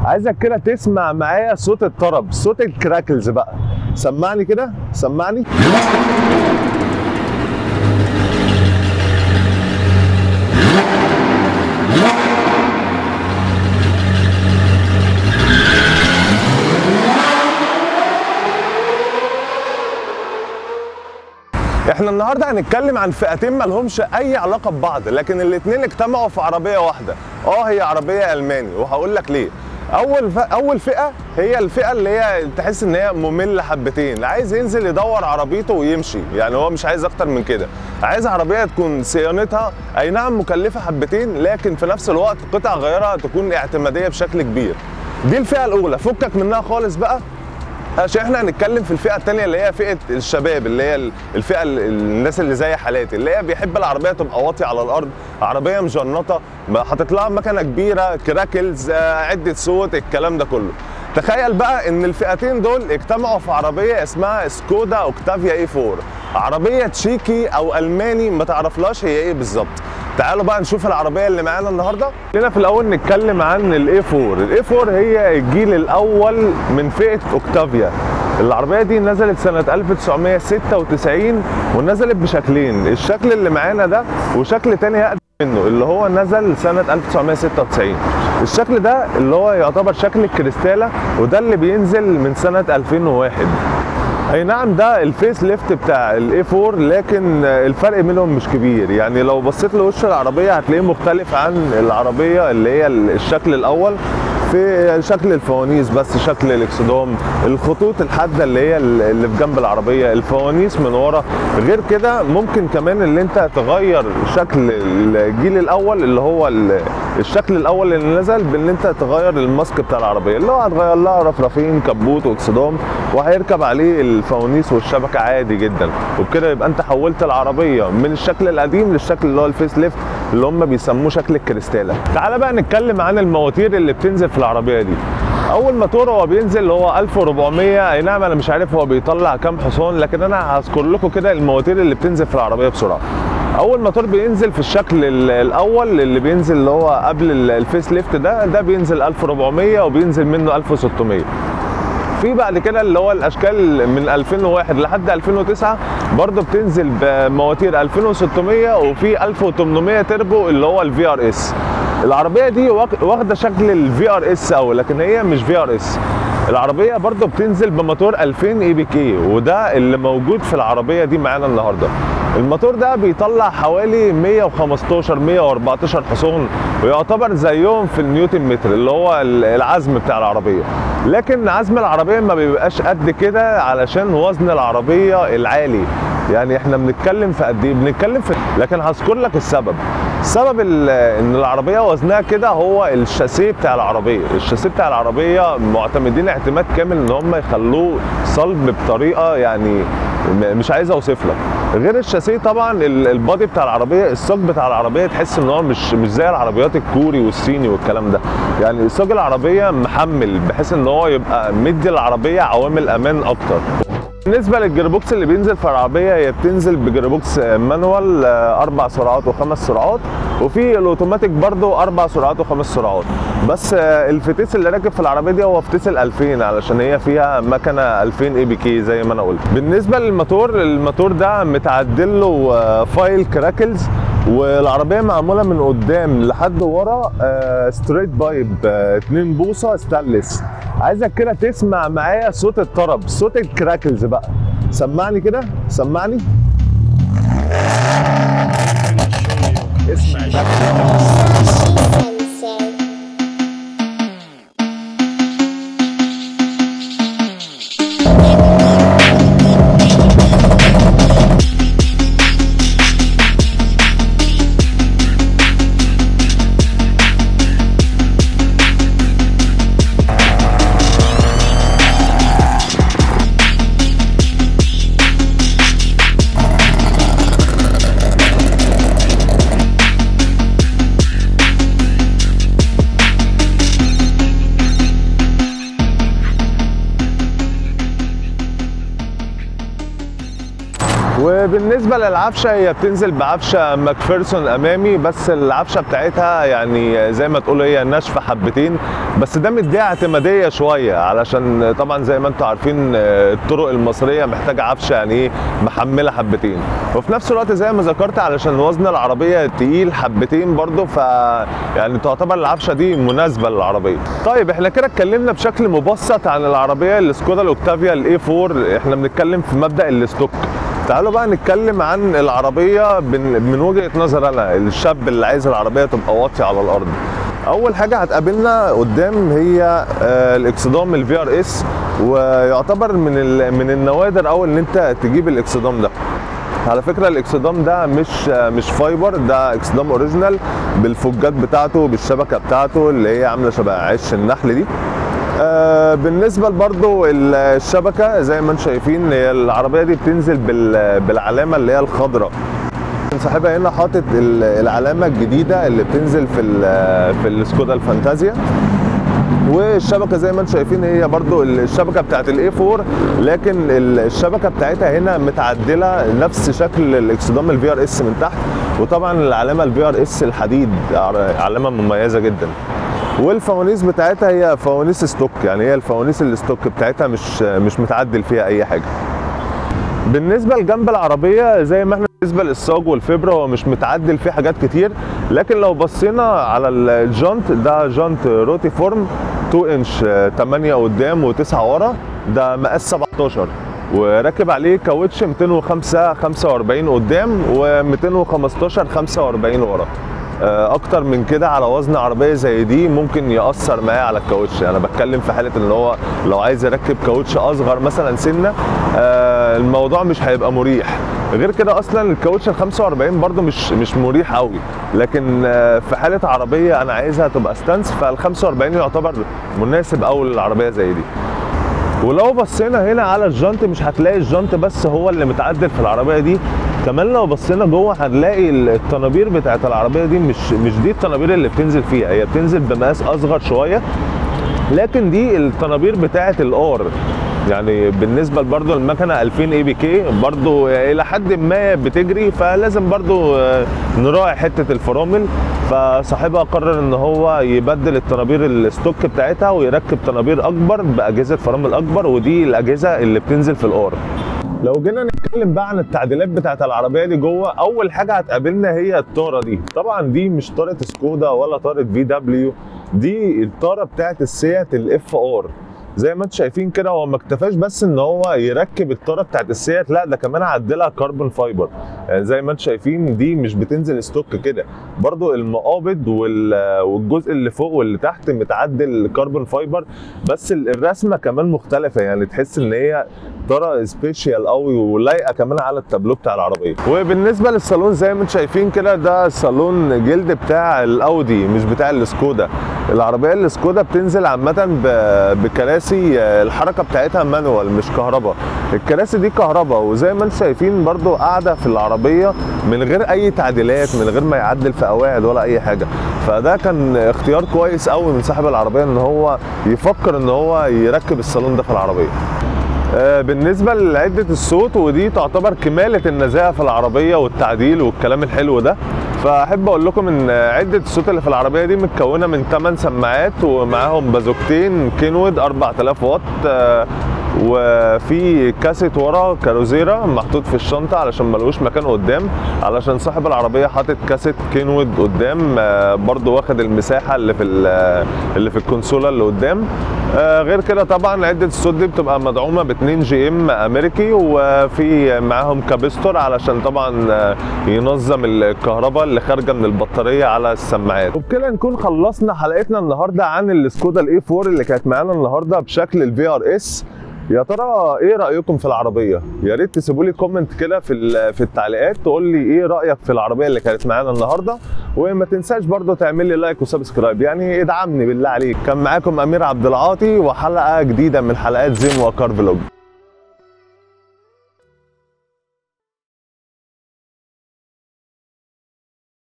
عايزك كده تسمع معايا صوت الطرب صوت الكراكلز بقى سمعني كده سمعني احنا النهارده هنتكلم عن فئتين ما لهمش اي علاقه ببعض لكن الاثنين اجتمعوا في عربيه واحده اه هي عربيه الماني وهقول لك ليه اول ف... اول فئه هي الفئه اللي هي تحس ان هي ممله حبتين اللي عايز ينزل يدور عربيته ويمشي يعني هو مش عايز اكتر من كده عايز عربيه تكون صيانتها اي نعم مكلفه حبتين لكن في نفس الوقت قطع غيارها تكون اعتماديه بشكل كبير دي الفئه الاولى فكك منها خالص بقى عشان احنا هنتكلم في الفئه الثانيه اللي هي فئه الشباب اللي هي الفئه ال- الناس اللي زي حالاتي اللي هي بيحب العربيه تبقى واطيه على الارض عربيه مجنطه ما حاطط لها مكنه كبيره كراكلز آه، عده صوت الكلام ده كله تخيل بقى ان الفئتين دول اجتمعوا في عربيه اسمها سكودا اوكتافيا اي 4 عربيه تشيكي او الماني ما تعرفلاش هي ايه بالظبط تعالوا بقى نشوف العربيه اللي معانا النهارده خلينا في الاول نتكلم عن الاي 4 الاي 4 هي الجيل الاول من فئه اوكتافيا العربيه دي نزلت سنه 1996 ونزلت بشكلين الشكل اللي معانا ده وشكل تاني اقدم منه اللي هو نزل سنه 1996 الشكل ده اللي هو يعتبر شكل الكريستاله وده اللي بينزل من سنه 2001 اي نعم ده الفيس ليفت بتاع الاي 4 لكن الفرق بينهم مش كبير يعني لو بصيت لوش العربيه هتلاقيه مختلف عن العربيه اللي هي الشكل الاول في شكل الفوانيس بس شكل الاكسدام الخطوط الحاده اللي هي اللي في جنب العربيه الفوانيس من ورا غير كده ممكن كمان اللي انت تغير شكل الجيل الاول اللي هو ال- الشكل الاول اللي نزل بان انت تغير الماسك بتاع العربيه اللي هو هتغير لها رفرفين كبوت واكسدام وهيركب عليه الفوانيس والشبكه عادي جدا وبكده يبقى انت حولت العربيه من الشكل القديم للشكل اللي هو الفيس ليفت اللي هم بيسموه شكل الكريستاله تعال بقى نتكلم عن المواتير اللي بتنزل في العربيه دي اول موتور هو بينزل اللي هو 1400 اي نعم انا مش عارف هو بيطلع كام حصان لكن انا هذكر لكم كده المواتير اللي بتنزل في العربيه بسرعه اول موتور بينزل في الشكل ال- الاول اللي بينزل اللي هو قبل ال- الفيس ليفت ده ده بينزل 1400 وبينزل منه 1600 في بعد كده اللي هو الاشكال من 2001 لحد 2009 برضه بتنزل بمواتير 2600 وفي 1800 تربو اللي هو الفي ار اس العربيه دي واخ- واخده شكل الفي ار اس او لكن هي مش في ار اس العربيه برضه بتنزل بموتور 2000 اي بي كي وده اللي موجود في العربيه دي معانا النهارده الموتور ده بيطلع حوالي 115 114 حصان ويعتبر زيهم في النيوتن متر اللي هو ال- العزم بتاع العربيه لكن عزم العربيه ما بيبقاش قد كده علشان وزن العربيه العالي يعني احنا بنتكلم في قد ايه بنتكلم في لكن هذكر لك السبب السبب ال- ان العربيه وزنها كده هو الشاسيه بتاع العربيه الشاسيه بتاع العربيه معتمدين اعتماد كامل ان هم يخلوه صلب بطريقه يعني م- مش عايز اوصف لك غير الشاسيه طبعا ال- البادي بتاع العربيه الصاج بتاع العربيه تحس ان هو مش مش زي العربيات الكوري والصيني والكلام ده يعني صاج العربيه محمل بحيث ان هو يبقى مدي العربيه عوامل امان اكتر بالنسبه للجيربوكس اللي بينزل في العربيه هي بتنزل بجيربوكس مانوال آه، اربع سرعات وخمس سرعات وفي الاوتوماتيك برضو اربع سرعات وخمس سرعات بس آه، الفتيس اللي راكب في العربيه دي هو فتيس ال 2000 علشان هي فيها مكنه 2000 اي بي كي زي ما انا قلت بالنسبه للموتور الموتور ده متعدل له آه، فايل كراكلز والعربيه معموله من قدام لحد ورا آه، ستريت بايب آه، 2 بوصه ستانلس عايزك كده تسمع معايا صوت الطرب صوت الكراكلز بقى سمعني كده سمعني اسمع وبالنسبه للعفشه هي بتنزل بعفشه ماكفيرسون امامي بس العفشه بتاعتها يعني زي ما تقول هي ناشفه حبتين بس ده مديها اعتماديه شويه علشان طبعا زي ما انتم عارفين الطرق المصريه محتاجه عفشه يعني ايه محمله حبتين وفي نفس الوقت زي ما ذكرت علشان وزن العربيه تقيل حبتين برضه ف يعني تعتبر العفشه دي مناسبه للعربيه طيب احنا كده اتكلمنا بشكل مبسط عن العربيه السكودا الاوكتافيا الاي 4 احنا بنتكلم في مبدا الستوك تعالوا بقى نتكلم عن العربيه من وجهه نظر انا الشاب اللي عايز العربيه تبقى واطيه على الارض اول حاجه هتقابلنا قدام هي الاكسدام الفي ار اس ويعتبر من من النوادر اول ان انت تجيب الاكسدام ده على فكره الاكسدام ده مش مش فايبر ده اكسدام اوريجينال بالفجات بتاعته بالشبكه بتاعته اللي هي عامله شبه عش النحل دي آه بالنسبه برضو الشبكه زي ما انتم شايفين هي العربيه دي بتنزل بالعلامه اللي هي الخضراء صاحبها هنا حاطط العلامه الجديده اللي بتنزل في في السكودا الفانتازيا والشبكه زي ما انتم شايفين هي برضو الشبكه بتاعت الاي 4 لكن الشبكه بتاعتها هنا متعدله نفس شكل الاكسدام الفي ار اس من تحت وطبعا العلامه الفي ار اس الحديد علامه مميزه جدا والفوانيس بتاعتها هي فوانيس ستوك يعني هي الفوانيس الستوك بتاعتها مش مش متعدل فيها اي حاجه بالنسبه لجنب العربيه زي ما احنا بالنسبه للصاج والفبره هو مش متعدل فيه حاجات كتير لكن لو بصينا على الجونت ده جونت روتي فورم 2 انش 8 قدام و9 ورا ده مقاس 17 وراكب عليه كاوتش 205 45 قدام و215 45 ورا اكتر من كده على وزن عربيه زي دي ممكن ياثر معايا على الكاوتش انا بتكلم في حاله ان هو لو عايز يركب كاوتش اصغر مثلا سنه الموضوع مش هيبقى مريح غير كده اصلا الكاوتش ال 45 برده مش مش مريح قوي لكن في حاله عربيه انا عايزها تبقى ستانس فال 45 يعتبر مناسب قوي للعربيه زي دي ولو بصينا هنا على الجنط مش هتلاقي الجنط بس هو اللي متعدل في العربيه دي كمان لو بصينا جوه هنلاقي الطنابير بتاعت العربيه دي مش مش دي الطنابير اللي بتنزل فيها هي بتنزل بمقاس اصغر شويه لكن دي الطنابير بتاعت الار يعني بالنسبه برضو المكنه 2000 اي بي كي برضو الى حد ما بتجري فلازم برضو نراعي حته الفرامل فصاحبها قرر ان هو يبدل الطنابير الستوك بتاعتها ويركب طنابير اكبر باجهزه فرامل اكبر ودي الاجهزه اللي بتنزل في الار لو جينا نتكلم بقى عن التعديلات بتاعت العربيه دي جوه اول حاجه هتقابلنا هي الطاره دي طبعا دي مش طاره سكودا ولا طاره في دبليو دي الطاره بتاعت السيات الاف ار زي ما انتم شايفين كده هو ما اكتفاش بس ان هو يركب الطاره بتاعت السيات لا ده كمان عدلها كربون فايبر يعني زي ما انتم شايفين دي مش بتنزل ستوك كده برضو المقابض والجزء اللي فوق واللي تحت متعدل كربون فايبر بس الرسمه كمان مختلفه يعني تحس ان هي طاره سبيشال قوي ولايقه كمان على التابلو بتاع العربيه وبالنسبه للصالون زي ما انتم شايفين كده ده صالون جلد بتاع الاودي مش بتاع السكودا العربيه السكودا بتنزل عامه بكراسي الحركه بتاعتها مانوال مش كهرباء الكراسي دي كهرباء وزي ما انتم شايفين برضو قاعده في العربيه من غير اي تعديلات من غير ما يعدل في قواعد ولا اي حاجه فده كان اختيار كويس قوي من صاحب العربيه ان هو يفكر ان هو يركب الصالون ده في العربيه بالنسبة لعدة الصوت ودي تعتبر كمالة النزاهة في العربية والتعديل والكلام الحلو ده فاحب اقول لكم ان عده الصوت اللي في العربيه دي متكونه من 8 سماعات ومعاهم بازوكتين كينوود 4000 واط وفي كاسيت ورا كاروزيرا محطوط في الشنطه علشان ملوش مكان قدام علشان صاحب العربيه حاطط كاسيت كينوود قدام برضو واخد المساحه اللي في اللي في الكونسوله اللي قدام غير كده طبعا عده الصوت دي بتبقى مدعومه ب 2 جي ام امريكي وفي معاهم كابستور علشان طبعا ينظم الكهرباء اللي خارجه من البطاريه على السماعات وبكده نكون خلصنا حلقتنا النهارده عن السكودا الاي 4 اللي كانت معانا النهارده بشكل الفي ار اس يا ترى ايه رايكم في العربيه يا ريت تسيبوا لي كومنت كده في في التعليقات تقول لي ايه رايك في العربيه اللي كانت معانا النهارده وما تنساش برضو تعمل لي لايك وسبسكرايب يعني ادعمني بالله عليك كان معاكم امير عبد العاطي وحلقه جديده من حلقات زين وكار فلوج